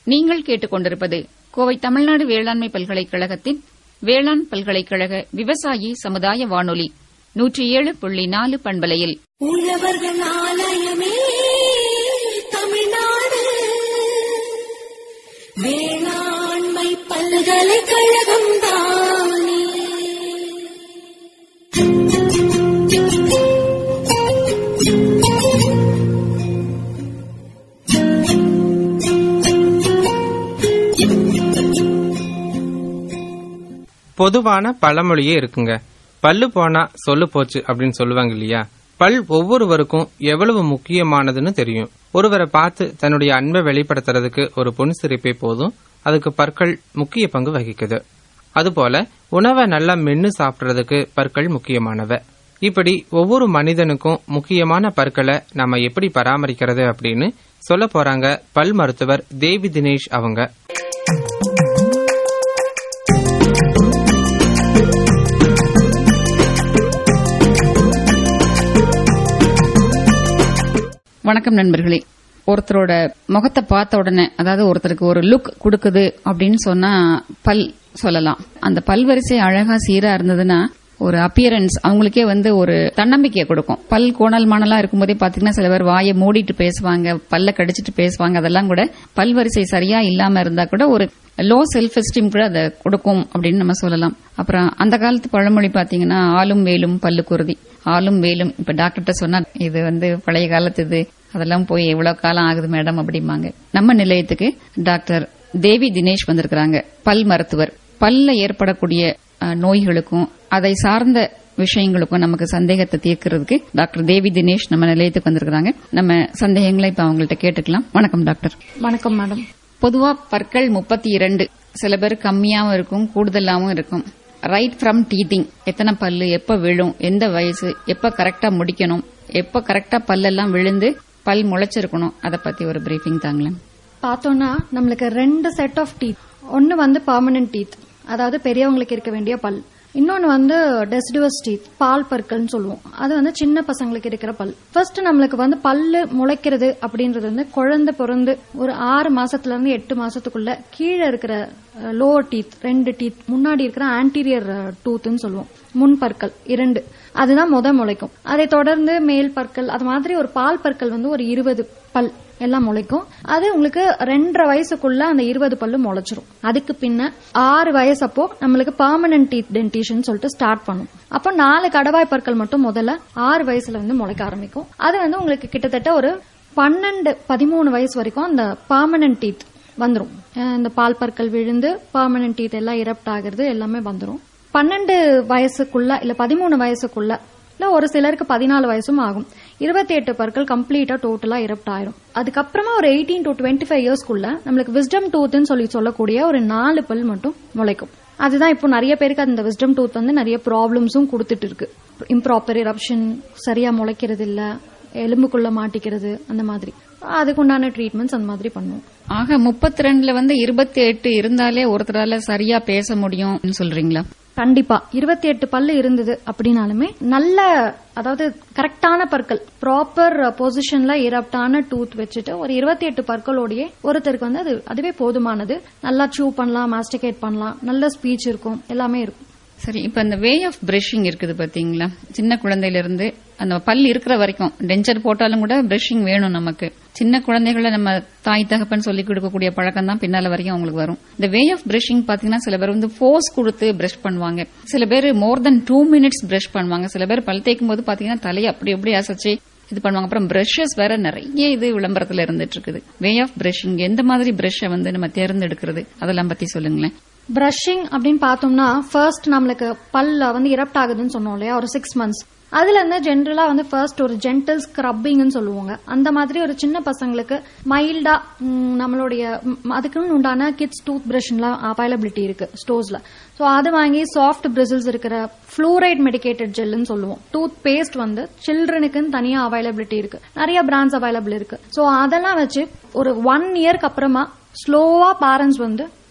நீங்கள் கேட்டுக்கொண்டிருப்பது கோவை தமிழ்நாடு வேளாண்மை பல்கலைக்கழகத்தின் வேளாண் பல்கலைக்கழக விவசாயி சமுதாய வானொலி நூற்றி ஏழு புள்ளி நாலு பண்பலையில் உழவர்கள் ஆலயமே தமிழ்நாடு வேளாண்மை பல்கலைக்கழகம் தானே பொதுவான பழமொழியே இருக்குங்க பல்லு போனா சொல்லு போச்சு அப்படின்னு சொல்லுவாங்க இல்லையா பல் ஒவ்வொருவருக்கும் எவ்வளவு முக்கியமானதுன்னு தெரியும் ஒருவரை பார்த்து தன்னுடைய அன்பை வெளிப்படுத்துறதுக்கு ஒரு புன்சிரிப்பே போதும் அதுக்கு பற்கள் முக்கிய பங்கு வகிக்குது அதுபோல உணவை நல்லா மென்னு சாப்பிடுறதுக்கு பற்கள் முக்கியமானவ இப்படி ஒவ்வொரு மனிதனுக்கும் முக்கியமான பற்களை நாம எப்படி பராமரிக்கிறது அப்படின்னு சொல்ல போறாங்க பல் மருத்துவர் தேவி தினேஷ் அவங்க வணக்கம் நண்பர்களே ஒருத்தரோட முகத்தை பார்த்த உடனே அதாவது ஒருத்தருக்கு ஒரு லுக் கொடுக்குது அப்படின்னு சொன்னா பல் சொல்லலாம் அந்த பல் வரிசை அழகா சீரா இருந்ததுன்னா ஒரு அப்பியரன்ஸ் அவங்களுக்கே வந்து ஒரு தன்னம்பிக்கையை கொடுக்கும் பல் கோணல் மணலா இருக்கும்போதே பாத்தீங்கன்னா சில பேர் வாயை மூடிட்டு பேசுவாங்க பல்ல கடிச்சிட்டு பேசுவாங்க அதெல்லாம் கூட பல் வரிசை சரியா இல்லாம இருந்தா கூட ஒரு லோ செல்ஃப் எஸ்டீம் கூட அதை கொடுக்கும் அப்படின்னு நம்ம சொல்லலாம் அப்புறம் அந்த காலத்து பழமொழி பாத்தீங்கன்னா ஆளும் வேலும் பல்லு குருதி ஆளும் வேலும் இப்ப டாக்டர்கிட்ட சொன்னா இது வந்து பழைய காலத்து இது அதெல்லாம் போய் எவ்வளவு காலம் ஆகுது மேடம் அப்படிம்பாங்க நம்ம நிலையத்துக்கு டாக்டர் தேவி தினேஷ் வந்திருக்கிறாங்க பல் மருத்துவர் பல்ல ஏற்படக்கூடிய அஹ், நோய்களுக்கும் அதை சார்ந்த விஷயங்களுக்கும் நமக்கு சந்தேகத்தை தீர்க்கிறதுக்கு டாக்டர் தேவி தினேஷ் நம்ம நிலையத்துக்கு வந்திருக்கிறாங்க நம்ம சந்தேகங்களை இப்ப அவங்கள்ட்ட கேட்டுக்கலாம் வணக்கம் டாக்டர் வணக்கம் மேடம் பொதுவா பற்கள் முப்பத்தி இரண்டு சில பேர் கம்மியாவும் இருக்கும் கூடுதலாவும் இருக்கும் ரைட் ஃப்ரம் டீத்திங் எத்தனை பல்லு எப்ப விழும் எந்த வயசு எப்ப கரெக்டா முடிக்கணும் எப்ப கரெக்டா பல்லெல்லாம் விழுந்து பல் முளைச்சிருக்கணும் அதை பத்தி ஒரு பிரீஃபிங் தாங்களேன் பார்த்தோம்னா நம்மளுக்கு ரெண்டு செட் ஆஃப் டீத் ஒன்னு வந்து பர்மனன்ட் டீத் அதாவது பெரியவங்களுக்கு இருக்க வேண்டிய பல் இன்னொன்னு வந்து டெசிடுவஸ் டீத் பால் பற்கள்னு சொல்லுவோம் அது வந்து சின்ன பசங்களுக்கு இருக்கிற பல் ஃபர்ஸ்ட் நம்மளுக்கு வந்து பல்லு முளைக்கிறது அப்படின்றது வந்து குழந்தை பிறந்து ஒரு ஆறு மாசத்துல இருந்து எட்டு மாசத்துக்குள்ள கீழே இருக்கிற லோவர் டீத் ரெண்டு டீத் முன்னாடி இருக்கிற ஆன்டீரியர் டூத்னு சொல்லுவோம் முன் பற்கள் இரண்டு அதுதான் முத முளைக்கும் அதை தொடர்ந்து மேல் பற்கள் அது மாதிரி ஒரு பால் பற்கள் வந்து ஒரு இருபது பல் எல்லாம் முளைக்கும் அது உங்களுக்கு ரெண்டரை வயசுக்குள்ள அந்த இருபது பல்லு முளைச்சிரும் அதுக்கு பின்ன ஆறு வயசப்போ நம்மளுக்கு பர்மனன்ட் டீத் டென்டிஷன் சொல்லிட்டு ஸ்டார்ட் பண்ணும் அப்போ நாலு கடவாய் பற்கள் மட்டும் முதல்ல ஆறு வயசுல வந்து முளைக்க ஆரம்பிக்கும் அது வந்து உங்களுக்கு கிட்டத்தட்ட ஒரு பன்னெண்டு பதிமூணு வயசு வரைக்கும் அந்த பர்மனன்ட் டீத் வந்துரும் அஹ் இந்த பால் பற்கள் விழுந்து பர்மனன்ட் டீத் எல்லாம் இரப்ட் ஆகுறது எல்லாமே வந்துரும் பன்னெண்டு வயசுக்குள்ள இல்ல பதிமூணு வயசுக்குள்ள இல்ல ஒரு சிலருக்கு பதினாலு வயசும் ஆகும் இருபத்தி எட்டு பற்கள் கம்ப்ளீட்டா டோட்டலா இரப்ட் ஆயிரும் அதுக்கப்புறமா ஒரு எயிட்டீன் டு டுவெண்ட்டி ஃபைவ் இயர்ஸ்க்குள்ள நம்மளுக்கு விஸ்டம் டூத்னு சொல்லி சொல்லக்கூடிய ஒரு நாலு பல் மட்டும் முளைக்கும் அதுதான் இப்போ நிறைய பேருக்கு அந்த விஸ்டம் டூத் வந்து நிறைய ப்ராப்ளம்ஸும் கொடுத்துட்டு இருக்கு இம்ப்ராப்பர் இரப்ஷன் சரியா முளைக்கிறது இல்ல எலும்புக்குள்ள மாட்டிக்கிறது அந்த மாதிரி அதுக்குண்டான ட்ரீட்மெண்ட்ஸ் அந்த மாதிரி பண்ணுவோம் ஆக முப்பத்தி ரெண்டுல வந்து இருபத்தி எட்டு இருந்தாலே ஒருத்தரால சரியா பேச முடியும் சொல்றீங்களா கண்டிப்பா இருபத்தி எட்டு பல்லு இருந்தது அப்படின்னாலுமே நல்ல அதாவது கரெக்டான பற்கள் ப்ராப்பர் பொசிஷன்ல இரப்டான டூத் வச்சுட்டு ஒரு இருபத்தி எட்டு பற்களோடயே ஒருத்தருக்கு வந்து அது அதுவே போதுமானது நல்லா சூ பண்ணலாம் மாஸ்டிகேட் பண்ணலாம் நல்ல ஸ்பீச் இருக்கும் எல்லாமே இருக்கும் சரி இப்ப இந்த வே ஆஃப் பிரஷிங் இருக்குது பாத்தீங்களா சின்ன குழந்தையில இருந்து அந்த பல் இருக்கிற வரைக்கும் டென்ச்சர் போட்டாலும் கூட பிரஷிங் வேணும் நமக்கு சின்ன குழந்தைகளை நம்ம தாய் தகப்பன் சொல்லி கொடுக்கக்கூடிய பழக்கம் தான் பின்னால வரைக்கும் அவங்களுக்கு வரும் இந்த வே ஆஃப் பிரஷிங் பாத்தீங்கன்னா சில பேர் வந்து ஃபோர்ஸ் கொடுத்து பிரஷ் பண்ணுவாங்க சில பேர் more than two minutes brush பண்ணுவாங்க சில பேர் பல் தேய்க்கும் போது பாத்தீங்கன்னா தலையை அப்படி அப்படி அசைச்சு இது பண்ணுவாங்க அப்புறம் பிரஷஸ் வேற நிறைய இது விளம்பரத்துல இருந்துட்டு இருக்குது வே ஆஃப் பிரஷிங் எந்த மாதிரி பிரஷை வந்து நம்ம தேர்ந்தெடுக்கிறது அதெல்லாம் பத்தி சொல்லுங்களேன் பிரஷிங் அப்படின்னு பார்த்தோம்னா ஃபர்ஸ்ட் நம்மளுக்கு பல்ல வந்து இரப்ட் ஆகுதுன்னு சொன்னோம் இல்லையா ஒரு சிக்ஸ் மந்த்ஸ் அதுல இருந்து ஜென்ரலா வந்து ஃபர்ஸ்ட் ஒரு ஜென்டல் ஸ்க்ரப்பிங்னு சொல்லுவாங்க அந்த மாதிரி ஒரு சின்ன பசங்களுக்கு மைல்டா நம்மளுடைய ம், அதுக்குன்னு உண்டான கிட்ஸ் டூத் பிரஷ்லாம் அவைலபிலிட்டி இருக்கு ஸ்டோர்ஸ்ல ஸோ அது வாங்கி சாஃப்ட் பிரிசில்ஸ் இருக்கிற ஃப்ளூரைட் மெடிக்கேட்டட் ஜெல்லுன்னு சொல்லுவோம் டூத் பேஸ்ட் வந்து சில்ட்ரனுக்குன்னு தனியா அவைலபிலிட்டி இருக்கு நிறைய பிராண்ட்ஸ் அவைலபிள் இருக்கு ஸோ அதெல்லாம் வச்சு ஒரு ஒன் இயர்க்கு அப்புறமா ஸ்லோவா பேரண்ட்ஸ் வந்து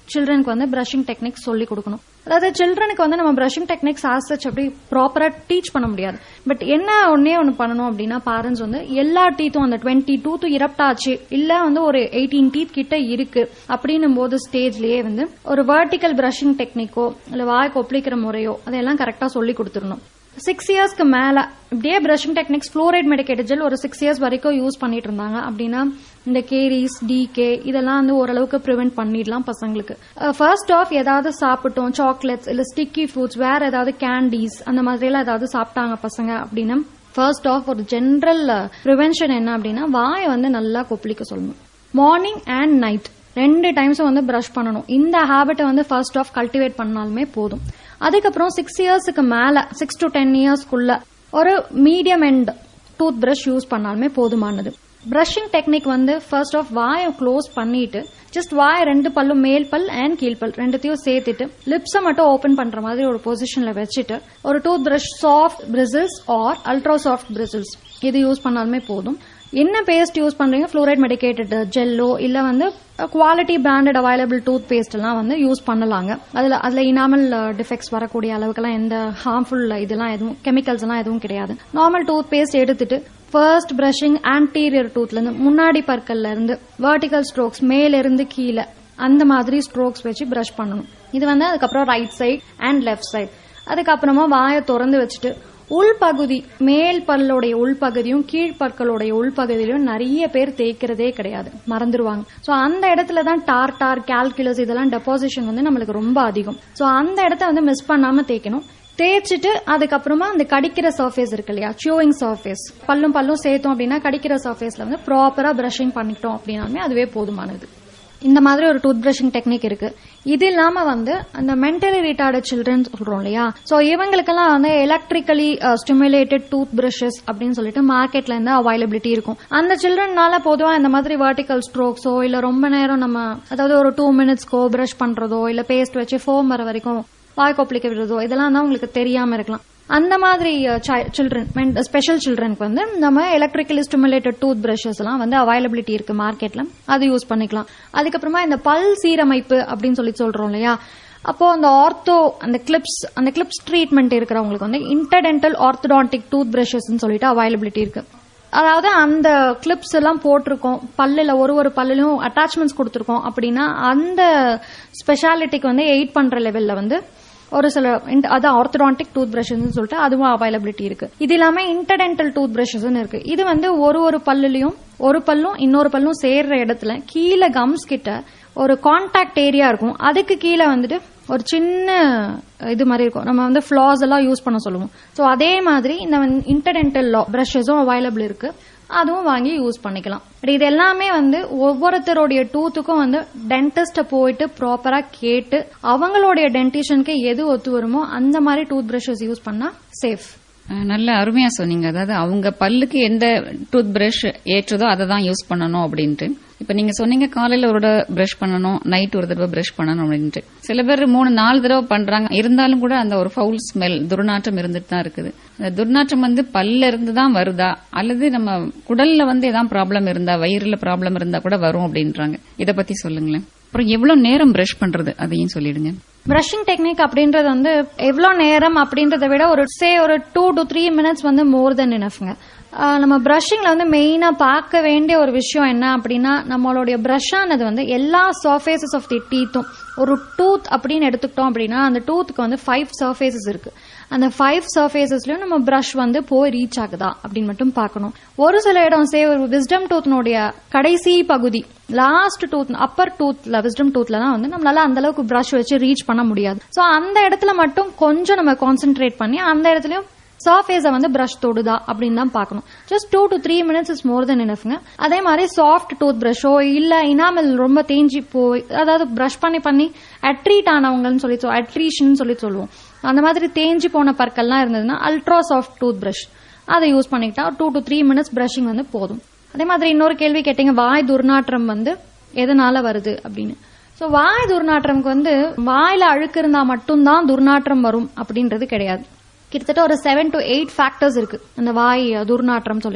சில்ட்ரனுக்கு வந்து பிரஷிங் டெக்னிக்ஸ் சொல்லி கொடுக்கணும் அதாவது சில்ட்ரனுக்கு வந்து நம்ம பிரஷிங் டெக்னிக்ஸ் ஆசச் அப்படி ப்ராப்பரா டீச் பண்ண முடியாது பட் என்ன ஒன்னே ஒன்னு பண்ணணும் அப்படின்னா பேரண்ட்ஸ் வந்து எல்லா டீத்தும் அந்த டுவெண்ட்டி டூ டு இரப்டாச்சு இல்ல வந்து ஒரு எயிட்டீன் டீத் கிட்ட இருக்கு அப்படின்னும் போது ஸ்டேஜ்லயே வந்து ஒரு வெர்டிக்கல் பிரஷிங் டெக்னிக்கோ இல்ல வாய் கொப்பளிக்கிற முறையோ அதெல்லாம் கரெக்டா சொல்லி கொடுத்துடணும் சிக்ஸ் இயர்ஸ்க்கு மேல இப்படியே brushing techniques fluoride medicated gel ஒரு சிக்ஸ் இயர்ஸ் வரைக்கும் யூஸ் பண்ணிட்டு இருந்தாங்க அப்படின்னா இந்த கேரிஸ் டிகே இதெல்லாம் வந்து ஓரளவுக்கு ப்ரிவென்ட் பண்ணிடலாம் பசங்களுக்கு ஃபர்ஸ்ட் ஆஃப் ஏதாவது சாப்பிட்டோம் சாக்லேட்ஸ் இல்ல ஸ்டிக்கி ஃப்ரூட்ஸ் வேற ஏதாவது கேண்டீஸ் அந்த மாதிரி எல்லாம் ஏதாவது சாப்பிட்டாங்க பசங்க அப்படின்னா ஃபர்ஸ்ட் ஆஃப் ஒரு ஜென்ரல் ப்ரிவென்ஷன் என்ன அப்படின்னா வாயை வந்து நல்லா கொப்பளிக்க சொல்லணும் மார்னிங் அண்ட் நைட் ரெண்டு டைம்ஸும் வந்து பிரஷ் பண்ணணும் இந்த ஹேபிட்டை வந்து ஃபர்ஸ்ட் ஆஃப் கல்டிவேட் பண்ணாலுமே போதும் அதுக்கப்புறம் சிக்ஸ் இயர்ஸுக்கு மேல சிக்ஸ் டு டென் இயர்ஸ்க்குள்ள ஒரு medium end toothbrush use பண்ணாலுமே போதுமானது பிரஷிங் டெக்னிக் வந்து ஃபர்ஸ்ட் ஆஃப் வாயை க்ளோஸ் பண்ணிட்டு ஜஸ்ட் வாய் ரெண்டு பல்லும் மேல் பல் அண்ட் கீழ் பல் ரெண்டுத்தையும் சேர்த்துட்டு லிப்ஸை மட்டும் ஓபன் பண்ற மாதிரி ஒரு பொசிஷன்ல வச்சுட்டு ஒரு toothbrush soft bristles or ultra soft bristles இது யூஸ் பண்ணாலுமே போதும் என்ன பேஸ்ட் யூஸ் பண்றீங்க ஃப்ளூரைட் மெடிக்கேட்டட் ஜெல்லோ இல்ல வந்து quality branded available toothpaste எல்லாம் வந்து யூஸ் பண்ணலாங்க அதுல அதுல இனாமல் டிஃபெக்ட்ஸ் வரக்கூடிய அளவுக்குலாம் எந்த ஹார்ம்ஃபுல் இதெல்லாம் எதுவும் கெமிக்கல்ஸ் எல்லாம் எதுவும் கிடையாது நார்மல் டூத் பேஸ்ட் எடுத்துட்டு ஃபர்ஸ்ட் பிரஷிங் ஆன்டீரியர் டூத்ல இருந்து முன்னாடி பற்கள்ல இருந்து வெர்டிகல் ஸ்ட்ரோக்ஸ் மேல இருந்து கீழே அந்த மாதிரி ஸ்ட்ரோக்ஸ் வச்சு பிரஷ் பண்ணணும் இது வந்து அதுக்கப்புறம் right side and left side அதுக்கப்புறமா வாயை திறந்து வச்சுட்டு உள்பகுதி மேல் பல்லுடைய உள்பகுதியும் கீழ்பற்களுடைய உள்பகுதியிலும் நிறைய பேர் தேய்க்கிறதே கிடையாது மறந்துடுவாங்க சோ அந்த இடத்துல தான் டார் டார் கால்குலஸ் இதெல்லாம் டெபாசிஷன் வந்து நம்மளுக்கு ரொம்ப அதிகம் சோ அந்த இடத்த வந்து மிஸ் பண்ணாம தேய்க்கணும் தேய்ச்சிட்டு அதுக்கப்புறமா அந்த கடிக்கிற சர்ஃபேஸ் இருக்கு இல்லையா சியூவிங் சர்ஃபேஸ் பல்லும் பல்லும் சேர்த்தோம் அப்படின்னா கடிக்கிற சர்ஃபேஸ்ல வந்து ப்ராப்பரா பிரஷிங் பண்ணிக்கிட்டோம் அப்படின்னாலுமே அதுவே போதுமானது இந்த மாதிரி ஒரு டூத் பிரஷிங் டெக்னிக் இருக்கு இது இல்லாம வந்து அந்த மென்டலி ரிட்டார்டட் சில்ட்ரன் சொல்றோம் இல்லையா சோ இவங்களுக்கெல்லாம் வந்து எலக்ட்ரிக்கலி ஸ்டிமுலேட்டட் டூத் பிரஷஸ் அப்படின்னு சொல்லிட்டு மார்க்கெட்ல இருந்து அவைலபிலிட்டி இருக்கும் அந்த சில்ட்ரன்னால பொதுவா இந்த மாதிரி வெர்டிக்கல் ஸ்ட்ரோக்ஸோ இல்ல ரொம்ப நேரம் நம்ம அதாவது ஒரு டூ மினிட்ஸ்க்கோ பிரஷ் பண்றதோ இல்ல பேஸ்ட் வச்சு ஃபோம் வர வரைக்கும் வாய் கொப்பளிக்க விடுறதோ இதெல்லாம் தான் உங்களுக்கு தெரியாம இருக்கலாம் அந்த மாதிரி சில்ட்ரன் ஸ்பெஷல் சில்ட்ரனுக்கு வந்து நம்ம எலக்ட்ரிக்கலி ஸ்டிமுலேட்டட் டூத் பிரஷஸ் எல்லாம் வந்து அவைலபிலிட்டி இருக்கு மார்க்கெட்ல அது யூஸ் பண்ணிக்கலாம் அதுக்கப்புறமா இந்த பல் சீரமைப்பு அப்படின்னு சொல்லி சொல்றோம் இல்லையா அப்போ அந்த ஆர்த்தோ அந்த கிளிப்ஸ் அந்த கிளிப்ஸ் ட்ரீட்மெண்ட் இருக்கிறவங்களுக்கு வந்து இன்டர்டென்டல் ஆர்த்தடான்டிக் டூத் பிரஷஸ் சொல்லிட்டு அவைலபிலிட்டி இருக்கு அதாவது அந்த கிளிப்ஸ் எல்லாம் போட்டிருக்கோம் பல்லுல ஒரு ஒரு பல்லுலயும் அட்டாச்மெண்ட்ஸ் கொடுத்துருக்கோம் அப்படின்னா அந்த ஸ்பெஷாலிட்டிக்கு வந்து எயிட் பண்ற லெவல்ல வந்து ஒரு சில அது ஆர்த்தடான்டிக் டூத் பிரஷஸ் சொல்லிட்டு அதுவும் அவைலபிலிட்டி இருக்கு இது இல்லாம இன்டர்டென்டல் டூத் பிரஷஸ் இருக்கு இது வந்து ஒரு ஒரு பல்லுலயும் ஒரு பல்லும் இன்னொரு பல்லும் சேர்ற இடத்துல கீழே கம்ஸ் கிட்ட ஒரு கான்டாக்ட் ஏரியா இருக்கும் அதுக்கு கீழே வந்துட்டு ஒரு சின்ன இது மாதிரி இருக்கும் நம்ம வந்து ஃபிளாஸ் எல்லாம் யூஸ் பண்ண சொல்லுவோம் ஸோ அதே மாதிரி இந்த இன்டர்டென்டல் பிரஷஸும் அவைலபிள் இருக்கு அதுவும் வாங்கி யூஸ் பண்ணிக்கலாம் பட் இது எல்லாமே வந்து ஒவ்வொருத்தருடைய டூத்துக்கும் வந்து டென்டிஸ்ட போயிட்டு ப்ராப்பரா கேட்டு அவங்களுடைய டென்டிஷனுக்கு எது ஒத்து வருமோ அந்த மாதிரி டூத் பிரஷஸ் யூஸ் பண்ணா சேஃப் அஹ், நல்ல அருமையா சொன்னீங்க அதாவது அவங்க பல்லுக்கு எந்த டூத் பிரஷ் ஏற்றதோ அதை தான் யூஸ் பண்ணணும் அப்படின்ட்டு இப்ப நீங்க சொன்னீங்க காலையில ஒரு தடவை பிரஷ் பண்ணணும் நைட் ஒரு தடவை பிரஷ் பண்ணணும் அப்படின்ட்டு சில பேர் மூணு நாலு தடவை பண்றாங்க இருந்தாலும் கூட அந்த ஒரு ஃபவுல் ஸ்மெல் துர்நாற்றம் இருந்துட்டு தான் இருக்குது அந்த துர்நாற்றம் வந்து பல்ல இருந்து தான் வருதா அல்லது நம்ம குடல்ல வந்து ஏதாவது ப்ராப்ளம் இருந்தா வயிறுல ப்ராப்ளம் இருந்தா கூட வரும் அப்படின்றாங்க இத பத்தி சொல்லுங்களேன் அப்புறம் எவ்வளவு நேரம் பிரஷ் பண்றது அதையும் சொல்லிடுங்க பிரஷிங் டெக்னிக் அப்படின்றது வந்து எவ்வளவு நேரம் அப்படின்றத விட ஒரு சே ஒரு டூ டு த்ரீ மினிட்ஸ் வந்து மோர் தென் இனஃப்ங்க நம்ம பிரஷிங்ல வந்து மெயினா பார்க்க வேண்டிய ஒரு விஷயம் என்ன அப்படின்னா நம்மளுடைய பிரஷ் ஆனது வந்து எல்லா சர்ஃபேசஸ் ஆஃப் தி டீத்தும் ஒரு டூத் அப்படின்னு எடுத்துக்கிட்டோம் அப்படின்னா அந்த டூத்துக்கு வந்து ஃபைவ் சர்ஃபேசஸ் இருக்கு அந்த ஃபைவ் சர்ஃபேசஸ்லயும் நம்ம பிரஷ் வந்து போய் ரீச் ஆகுதா அப்படின்னு மட்டும் பார்க்கணும் ஒரு சில இடம் சே ஒரு விஸ்டம் டூத்னுடைய கடைசி பகுதி லாஸ்ட் டூத் அப்பர் டூத்ல விஸ்டம் டூத்ல தான் வந்து நம்மளால அந்த அளவுக்கு பிரஷ் வச்சு ரீச் பண்ண முடியாது சோ அந்த இடத்துல மட்டும் கொஞ்சம் நம்ம கான்சென்ட்ரேட் பண்ணி அந்த இடத்துலயும் சர்ஃபேஸ வந்து பிரஷ் தொடுதா அப்படின்னு தான் பார்க்கணும் just two to three minutes is more than இனஃப்ங்க அதே மாதிரி சாஃப்ட் டூத் பிரஷோ இல்ல இனாமல் ரொம்ப தேஞ்சி போய் அதாவது பிரஷ் பண்ணி பண்ணி அட்ரீட் ஆனவங்கன்னு சொல்லி அட்ரீஷன் சொல்லி சொல்லுவோம் அந்த மாதிரி தேஞ்சி போன பற்கள்லாம் இருந்ததுன்னா அல்ட்ரா சாஃப்ட் டூத் பிரஷ் அதை யூஸ் பண்ணிக்கிட்டா two to three minutes brushing வந்து போதும் அதே மாதிரி இன்னொரு கேள்வி கேட்டீங்க வாய் துர்நாற்றம் வந்து எதனால வருது அப்படின்னு சோ வாய் துர்நாற்றம்க்கு வந்து வாயில அழுக்கு இருந்தா மட்டும்தான் துர்நாற்றம் வரும் அப்படின்றது கிடையாது கிட்டத்தட்ட ஒரு செவன் டு எயிட் ஃபேக்டர்ஸ் இருக்கு அந்த வாய் துர்நாற்றம் சொல்லிட்டு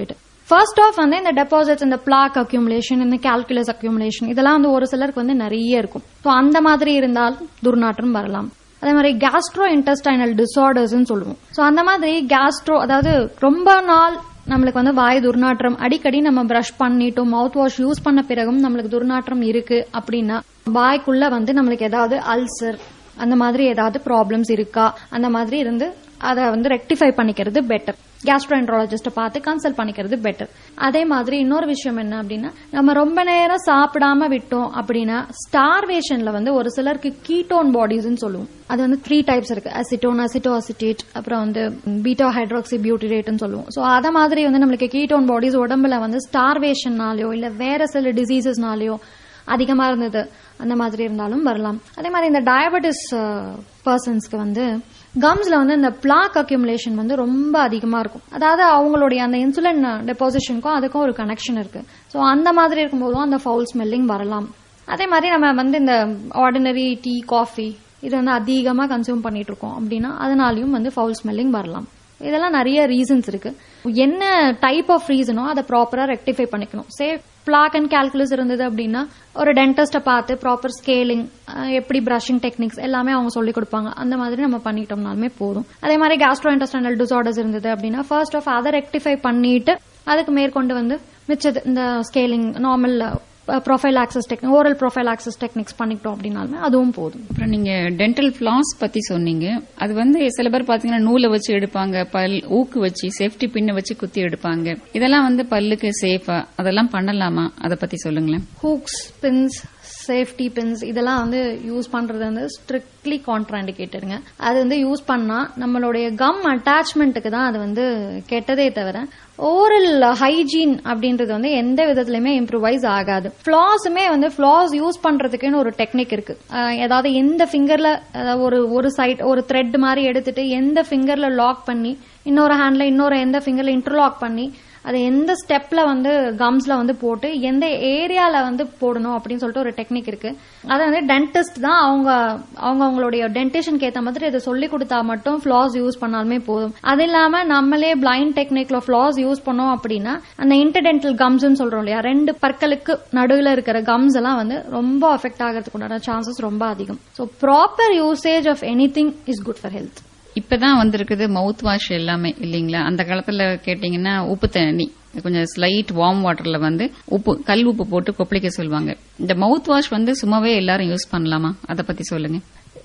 ஃபர்ஸ்ட் ஆஃப் வந்து இந்த டெபாசிட்ஸ் இந்த பிளாக் அக்யூமுலேஷன் இந்த கால்குலஸ் அக்யூமுலேஷன் இதெல்லாம் வந்து ஒரு சிலருக்கு வந்து நிறைய இருக்கும் ஸோ அந்த மாதிரி இருந்தால் துர்நாற்றம் வரலாம் அதே மாதிரி கேஸ்ட்ரோ இன்டெஸ்டைனல் டிசார்டர்ஸ்னு சொல்லுவோம் ஸோ அந்த மாதிரி கேஸ்ட்ரோ அதாவது ரொம்ப நாள் நம்மளுக்கு வந்து வாய் துர்நாற்றம் அடிக்கடி நம்ம பிரஷ் பண்ணிட்டோம் மவுத் வாஷ் யூஸ் பண்ண பிறகும் நம்மளுக்கு துர்நாற்றம் இருக்கு அப்படின்னா வாய்க்குள்ள வந்து நம்மளுக்கு ஏதாவது அல்சர் அந்த மாதிரி ஏதாவது ப்ராப்ளம்ஸ் இருக்கா அந்த மாதிரி இருந்து அதை வந்து ரெக்டிஃபை பண்ணிக்கிறது பெட்டர் கேஸ்ட்ரோஎன்ட்ராலஜிஸ்ட பார்த்து கன்சல்ட் பண்ணிக்கிறது பெட்டர் அதே மாதிரி இன்னொரு விஷயம் என்ன அப்படின்னா நம்ம ரொம்ப நேரம் சாப்பிடாம விட்டோம் அப்படின்னா ஸ்டார்வேஷன்ல வந்து ஒரு சிலருக்கு கீட்டோன் பாடிஸ்ன்னு சொல்லுவோம் அது வந்து த்ரீ டைப்ஸ் இருக்கு அசிட்டோன் அசிட்டோ அசிட்டேட் அப்புறம் வந்து பீட்டா ஹைட்ராக்சி பியூட்டிரேட்னு சொல்லுவோம் ஸோ அத மாதிரி வந்து நம்மளுக்கு கீட்டோன் பாடிஸ் உடம்புல வந்து ஸ்டார்வேஷன்னாலயோ இல்ல வேற சில டிசீசஸ்னாலயோ அதிகமா இருந்தது அந்த மாதிரி இருந்தாலும் வரலாம் அதே மாதிரி இந்த டயபெட்டிஸ் பர்சன்ஸ்க்கு வந்து கம்ஸ்ல வந்து இந்த பிளாக் அக்யூமுலேஷன் வந்து ரொம்ப அதிகமா இருக்கும் அதாவது அவங்களுடைய அந்த இன்சுலின் டெபாசிஷனுக்கும் அதுக்கும் ஒரு கனெக்ஷன் இருக்கு ஸோ அந்த மாதிரி இருக்கும்போதும் அந்த ஃபவுல் ஸ்மெல்லிங் வரலாம் அதே மாதிரி நம்ம வந்து இந்த ஆர்டினரி டீ காஃபி இது வந்து அதிகமா கன்சியூம் பண்ணிட்டு இருக்கோம் அப்படின்னா அதனாலயும் வந்து ஃபவுல் ஸ்மெல்லிங் வரலாம் இதெல்லாம் நிறைய ரீசன்ஸ் இருக்கு என்ன டைப் ஆஃப் ரீசனோ அதை ப்ராப்பரா ரெக்டிஃபை பண்ணிக்கணும் சே பிளாக் அண்ட் கால்குலஸ் இருந்தது அப்படின்னா ஒரு டென்டிஸ்ட பார்த்து ப்ராப்பர் ஸ்கேலிங் எப்படி பிரஷிங் டெக்னிக்ஸ் எல்லாமே அவங்க சொல்லி கொடுப்பாங்க அந்த மாதிரி நம்ம பண்ணிட்டோம்னாலுமே போதும் அதே மாதிரி கேஸ்ட்ரோ இன்டஸ்டைனல் டிசார்டர்ஸ் இருந்தது அப்படின்னா ஃபர்ஸ்ட் ஆஃப் அதை ரெக்டிஃபை பண்ணிட்டு அதுக்கு மேற்கொண்டு வந்து மிச்சது இந்த scaling normal prophylaxis technique oral prophylaxis techniques பண்ணிக்கிட்டோம் அப்படின்னாலுமே அதுவும் போதும் அப்புறம் நீங்க டென்டல் ஃபிளாஸ் பத்தி சொன்னீங்க அது வந்து சில பேர் பாத்தீங்கன்னா நூலை வச்சு எடுப்பாங்க பல் ஊக்கு வச்சு சேஃப்டி பின்ன வச்சு குத்தி எடுப்பாங்க இதெல்லாம் வந்து பல்லுக்கு சேஃபா அதெல்லாம் பண்ணலாமா அதை பத்தி சொல்லுங்களேன் ஹூக்ஸ் பின்ஸ் சேஃப்டி பின்ஸ் இதெல்லாம் வந்து யூஸ் பண்றது வந்து ஸ்ட்ரிக்ட்லி கான்ட்ராண்டிகேட்டருங்க அது வந்து யூஸ் பண்ணா நம்மளுடைய கம் அட்டாச்மெண்ட்டுக்கு தான் அது வந்து கெட்டதே தவிர ஓரல் ஹைஜீன் அப்படின்றது வந்து எந்த விதத்திலுமே இம்ப்ரூவைஸ் ஆகாது ஃபிளாஸுமே வந்து ஃபிளாஸ் யூஸ் பண்றதுக்குன்னு ஒரு டெக்னிக் இருக்கு அஹ் ஏதாவது எந்த ஃபிங்கர்ல ஒரு ஒரு சைட் ஒரு த்ரெட் மாதிரி எடுத்துட்டு எந்த ஃபிங்கர்ல லாக் பண்ணி இன்னொரு ஹேண்ட்ல இன்னொரு எந்த ஃபிங்கர்ல இன்டர்லாக் பண்ணி அதை எந்த ஸ்டெப்ல வந்து கம்ஸ்ல வந்து போட்டு எந்த ஏரியால வந்து போடணும் அப்படின்னு சொல்லிட்டு ஒரு டெக்னிக் இருக்கு அதை வந்து டென்டிஸ்ட் தான் அவங்க அவங்க அவங்களுடைய டென்டேஷனுக்கு ஏத்த மாதிரி இதை சொல்லி கொடுத்தா மட்டும் ஃபிளாஸ் யூஸ் பண்ணாலுமே போதும் அது இல்லாம நம்மளே பிளைண்ட் டெக்னிக்ல ஃபிளாஸ் யூஸ் பண்ணோம் அப்படின்னா அந்த இன்டர்டென்டல் கம்ஸ்னு சொல்றோம் இல்லையா ரெண்டு பற்களுக்கு நடுவில் இருக்கிற கம்ஸ் எல்லாம் வந்து ரொம்ப அஃபெக்ட் ஆகிறதுக்கு உண்டான சான்சஸ் ரொம்ப அதிகம் so proper usage of anything is good for health இப்பதான் வந்திருக்குது மவுத் வாஷ் எல்லாமே இல்லீங்களா அந்த காலத்துல கேட்டீங்கன்னா உப்பு தண்ணி கொஞ்சம் ஸ்லைட் வார்ம் வாட்டர்ல வந்து உப்பு கல் உப்பு போட்டு கொப்பளிக்க சொல்லுவாங்க இந்த மவுத் வாஷ் வந்து சும்மாவே எல்லாரும் யூஸ் பண்ணலாமா அதை பத்தி சொல்லுங்க